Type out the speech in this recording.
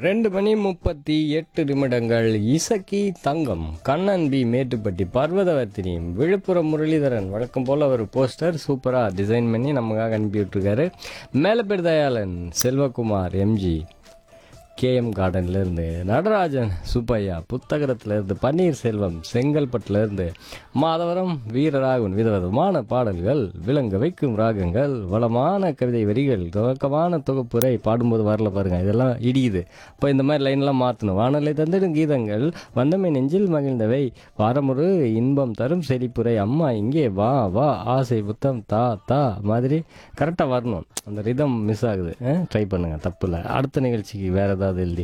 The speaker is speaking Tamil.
ரெண்டு மணி முப்பத்தி எட்டு நிமிடங்கள் இசக்கி தங்கம் கண்ணன் பி மேட்டுப்பட்டி பர்வதவர்த்தினி விழுப்புரம் முரளிதரன் வழக்கம் போல் ஒரு போஸ்டர் சூப்பராக டிசைன் பண்ணி நமக்காக அனுப்பி விட்டுருக்காரு மேலப்பேர் தயாளன் செல்வகுமார் எம்ஜி கேஎம் கார்டன்ல இருந்து நடராஜன் சுப்பையா புத்தகத்துல இருந்து பன்னீர்செல்வம் செங்கல்பட்டுல இருந்து மாதவரம் வீரராகவன் விதவிதமான பாடல்கள் விளங்க வைக்கும் ராகங்கள் வளமான கவிதை வரிகள் துவக்கமான தொகுப்புரை பாடும்போது வரல பாருங்க இதெல்லாம் இடியுது இப்போ இந்த மாதிரி லைன்லாம் மாற்றணும் வானொலி தந்திடும் கீதங்கள் வந்தமே நெஞ்சில் மகிழ்ந்தவை வாரமொரு இன்பம் தரும் செழிப்புரை அம்மா இங்கே வா வா ஆசை புத்தம் தா தா மாதிரி கரெக்டாக வரணும் அந்த ரிதம் மிஸ் ஆகுது ட்ரை பண்ணுங்க தப்பு இல்லை அடுத்த நிகழ்ச்சிக்கு வேற ஏதாவது எழுதி